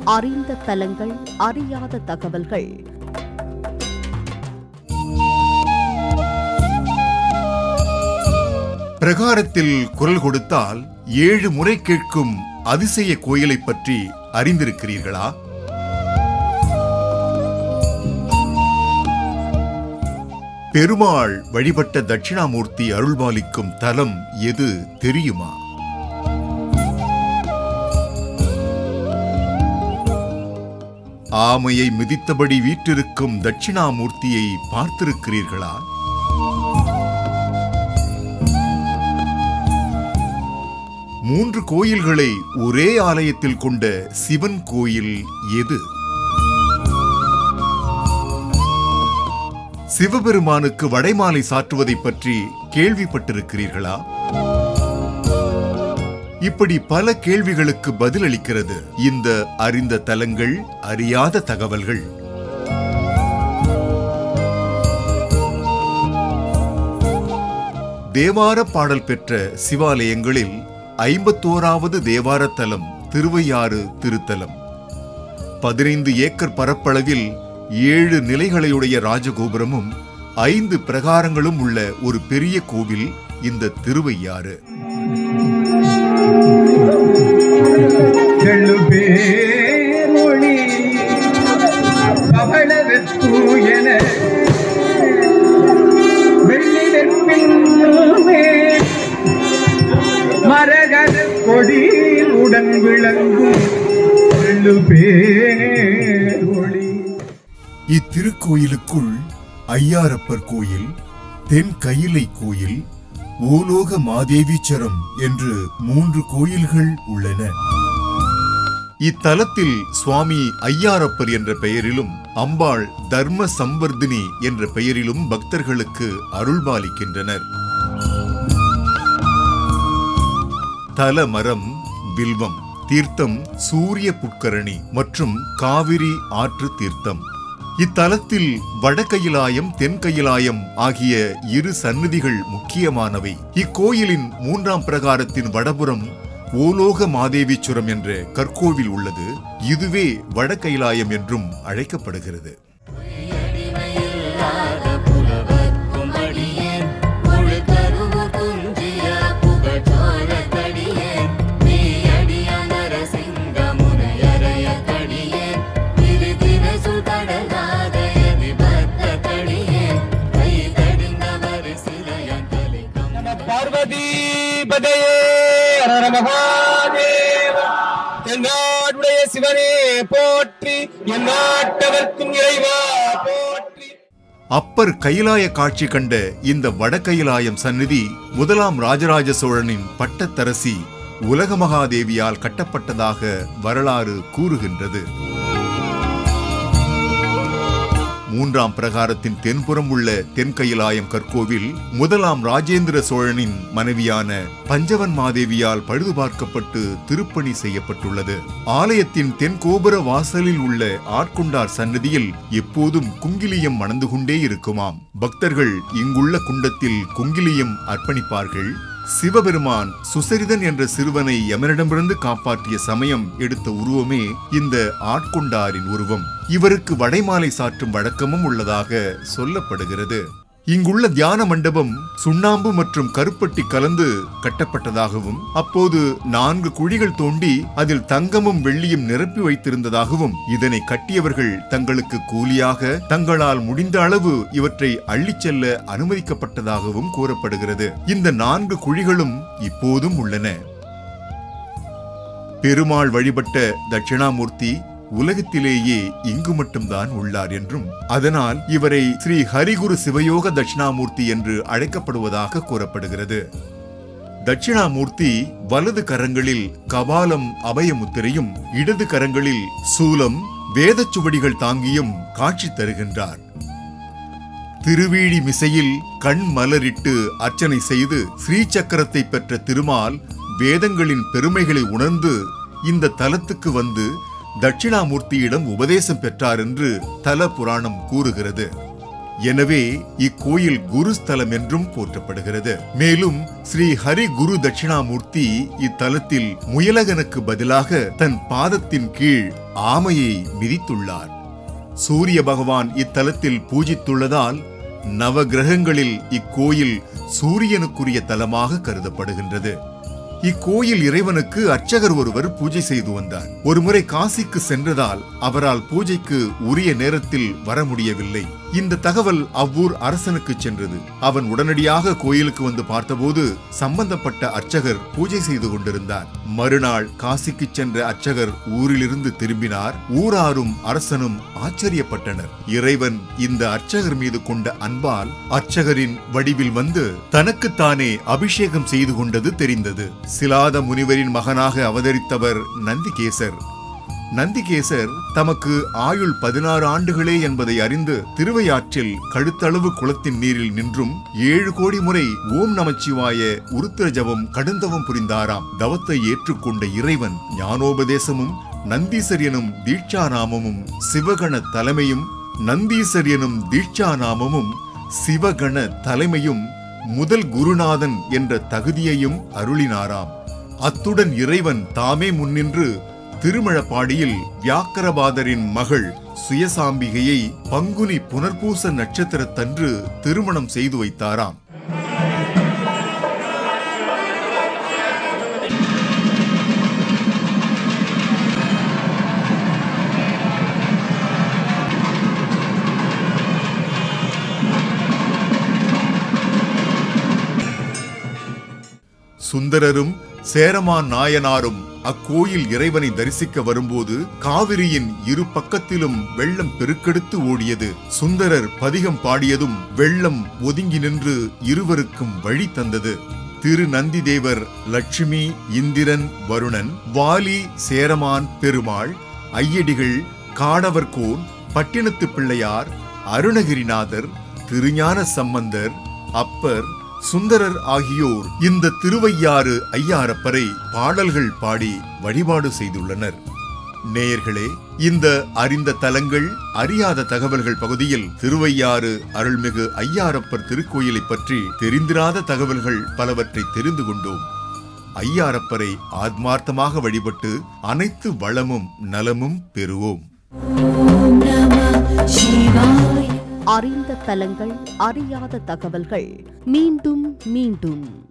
அறிந்த தலங்கள் அறியாத தகவல்கள் பிரகாரத்தில் குரல் கொடுத்தால் ஏழு முறை கேட்கும் அதிசய கோயிலைப் பற்றி அறிந்திருக்கிறீர்களா பெருமாள் வழிபட்ட தட்சிணாமூர்த்தி அருள்பாலிக்கும் தலம் எது தெரியுமா ஆமையை மிதித்தபடி வீற்றிருக்கும் தட்சிணாமூர்த்தியை பார்த்திருக்கிறீர்களா மூன்று கோயில்களை ஒரே ஆலயத்தில் கொண்ட சிவன் கோயில் எது சிவபெருமானுக்கு வடைமாலை சாற்றுவதைப் பற்றி கேள்விப்பட்டிருக்கிறீர்களா இப்படி பல கேள்விகளுக்கு பதிலளிக்கிறது இந்த அறிந்த தலங்கள் அறியாத தகவல்கள் தேவார பாடல் பெற்ற சிவாலயங்களில் ஐம்பத்தோராவது தேவார தலம் திருவையாறு திருத்தலம் பதினைந்து ஏக்கர் பரப்பளவில் ஏழு நிலைகளையுடைய ராஜகோபுரமும் ஐந்து பிரகாரங்களும் உள்ள ஒரு பெரிய கோவில் இந்த திருவையாறு எழுபேரொளி பவளவெத்தூயன வெள்ளி வெற்பின்மே மரகத கொடியில் உடன் விளங்கும் எழுபேரொளி இத்திருக்கோயிலுக்குள் ஐயாரப்பர் கோயில் தென் கயிலை கோயில் ஓலோக மாதேவீச்சரம் என்று மூன்று கோயில்கள் உள்ளன இத்தலத்தில் சுவாமி ஐயாரப்பர் என்ற பெயரிலும் அம்பாள் தர்ம சம்பர்தினி என்ற பெயரிலும் பக்தர்களுக்கு அருள்பாலிக்கின்றனர் தல மரம் வில்வம் தீர்த்தம் சூரிய புட்கரணி மற்றும் காவிரி ஆற்று தீர்த்தம் இத்தலத்தில் வடகையிலாயம் தென்கையிலாயம் ஆகிய இரு சந்நிதிகள் முக்கியமானவை இக்கோயிலின் மூன்றாம் பிரகாரத்தின் வடபுறம் ஓலோக மாதேவீச்சுரம் என்ற கற்கோவில் உள்ளது இதுவே வடகைலாயம் என்றும் அழைக்கப்படுகிறது அடிமையில்லாத புலவர்க்கும் அடியேன் முழு கருவூர் துஞ்சிய புகழோரக் கடியேன் நீ அடியமர சிங்க முனையறைய கடியேன் திருதின சுடலாத எதிபத்த கடியேன் கை தடிந்தவர் சிலையன் தலைக்கம் பார்வதி பதையே ஹர மகாதேவ தென்னாடுடைய சிவனே போற்றி என் நாட்டவர்க்கும் இறைவா போற்றி அப்பர் கைலாய காட்சி கண்ட இந்த வடகைலாயம் சந்நிதி முதலாம் ராஜராஜ சோழனின் பட்டத்தரசி உலகமகாதேவியால் கட்டப்பட்டதாக வரலாறு கூறுகின்றது மூன்றாம் பிரகாரத்தின் தென்புறம் உள்ள தென்கையிலாயம் கற்கோவில் முதலாம் ராஜேந்திர சோழனின் மனைவியான பஞ்சவன் மாதேவியால் பழுது பார்க்கப்பட்டு திருப்பணி செய்யப்பட்டுள்ளது ஆலயத்தின் தென் கோபுர வாசலில் உள்ள ஆட்கொண்டார் சன்னதியில் எப்போதும் குங்கிலியம் மணந்து கொண்டே இருக்குமாம் பக்தர்கள் இங்குள்ள குண்டத்தில் குங்கிலியம் அர்ப்பணிப்பார்கள் சிவபெருமான் சுசரிதன் என்ற சிறுவனை யமனிடமிருந்து காப்பாற்றிய சமயம் எடுத்த உருவமே இந்த ஆட்கொண்டாரின் உருவம் இவருக்கு வடைமாலை சாற்றும் வழக்கமும் உள்ளதாக சொல்லப்படுகிறது இங்குள்ள தியான மண்டபம் சுண்ணாம்பு மற்றும் கருப்பட்டி கலந்து கட்டப்பட்டதாகவும் அப்போது நான்கு குழிகள் தோண்டி அதில் தங்கமும் வெள்ளியும் நிரப்பி வைத்திருந்ததாகவும் இதனை கட்டியவர்கள் தங்களுக்கு கூலியாக தங்களால் முடிந்த அளவு இவற்றை அள்ளிச் செல்ல அனுமதிக்கப்பட்டதாகவும் கூறப்படுகிறது இந்த நான்கு குழிகளும் இப்போதும் உள்ளன பெருமாள் வழிபட்ட தட்சிணாமூர்த்தி உலகத்திலேயே இங்கு மட்டும்தான் உள்ளார் என்றும் அதனால் இவரை ஸ்ரீ ஹரிகுரு சிவயோக தட்சிணாமூர்த்தி என்று அழைக்கப்படுவதாக கூறப்படுகிறது தட்சிணாமூர்த்தி வலது கரங்களில் கபாலம் அபயமுத்திரையும் இடது கரங்களில் சூலம் வேதச்சுவடிகள் தாங்கியும் காட்சி தருகின்றார் திருவீழி மிசையில் கண் மலரிட்டு அர்ச்சனை செய்து ஸ்ரீசக்கரத்தை பெற்ற திருமால் வேதங்களின் பெருமைகளை உணர்ந்து இந்த தலத்துக்கு வந்து தட்சிணாமூர்த்தியிடம் உபதேசம் பெற்றார் என்று தல புராணம் கூறுகிறது எனவே இக்கோயில் குருஸ்தலம் என்றும் போற்றப்படுகிறது மேலும் ஸ்ரீ ஹரி குரு தட்சிணாமூர்த்தி இத்தலத்தில் முயலகனுக்கு பதிலாக தன் பாதத்தின் கீழ் ஆமையை மிதித்துள்ளார் சூரிய பகவான் இத்தலத்தில் பூஜித்துள்ளதால் நவகிரகங்களில் இக்கோயில் சூரியனுக்குரிய தலமாக கருதப்படுகின்றது இக்கோயில் இறைவனுக்கு அர்ச்சகர் ஒருவர் பூஜை செய்து வந்தார் ஒருமுறை காசிக்கு சென்றதால் அவரால் பூஜைக்கு உரிய நேரத்தில் வர முடியவில்லை இந்த தகவல் அவ்வூர் அரசனுக்கு சென்றது அவன் உடனடியாக கோயிலுக்கு வந்து பார்த்தபோது சம்பந்தப்பட்ட அர்ச்சகர் பூஜை செய்து கொண்டிருந்தார் மறுநாள் காசிக்கு சென்ற அர்ச்சகர் ஊரிலிருந்து திரும்பினார் ஊராரும் அரசனும் ஆச்சரியப்பட்டனர் இறைவன் இந்த அர்ச்சகர் மீது கொண்ட அன்பால் அர்ச்சகரின் வடிவில் வந்து தனக்குத்தானே அபிஷேகம் செய்து கொண்டது தெரிந்தது சிலாத முனிவரின் மகனாக அவதரித்தவர் நந்திகேசர் நந்திகேசர் தமக்கு ஆயுள் பதினாறு ஆண்டுகளே என்பதை அறிந்து திருவையாற்றில் கழுத்தளவு குளத்தின் நீரில் நின்றும் ஏழு கோடி முறை ஓம் நமச்சிவாய உருத்திர ஜபம் கடுந்தவம் புரிந்தாராம் தவத்தை ஏற்றுக்கொண்ட இறைவன் ஞானோபதேசமும் நந்தீசர் எனும் தீட்சா நாமமும் சிவகண தலைமையும் நந்தீசர் எனும் தீட்சா நாமமும் சிவகண தலைமையும் முதல் குருநாதன் என்ற தகுதியையும் அருளினாராம் அத்துடன் இறைவன் தாமே முன்னின்று திருமழப்பாடியில் வியாக்கரபாதரின் மகள் சுயசாம்பிகையை பங்குனி புனர்பூச நட்சத்திரத்தன்று திருமணம் செய்து வைத்தாராம் சுந்தரரும் சேரமான் நாயனாரும் அக்கோயில் இறைவனை தரிசிக்க வரும்போது காவிரியின் இரு பக்கத்திலும் வெள்ளம் பெருக்கெடுத்து ஓடியது சுந்தரர் பதிகம் பாடியதும் வெள்ளம் ஒதுங்கி நின்று இருவருக்கும் வழி தந்தது திரு நந்திதேவர் லட்சுமி இந்திரன் வருணன் வாலி சேரமான் பெருமாள் ஐயடிகள் காடவர்கோன் பட்டினத்து பிள்ளையார் அருணகிரிநாதர் திருஞான சம்பந்தர் அப்பர் சுந்தரர் ஆகியோர் இந்த திருவையாறு ஐயாரப்பரை பாடல்கள் பாடி வழிபாடு செய்துள்ளனர் நேயர்களே இந்த அறிந்த தலங்கள் அறியாத தகவல்கள் பகுதியில் திருவையாறு அருள்மிகு ஐயாரப்பர் திருக்கோயிலை பற்றி தெரிந்திராத தகவல்கள் பலவற்றை தெரிந்து கொண்டோம் ஐயாரப்பரை ஆத்மார்த்தமாக வழிபட்டு அனைத்து வளமும் நலமும் பெறுவோம் அறிந்த தலங்கள் அறியாத தகவல்கள் மீண்டும் மீண்டும்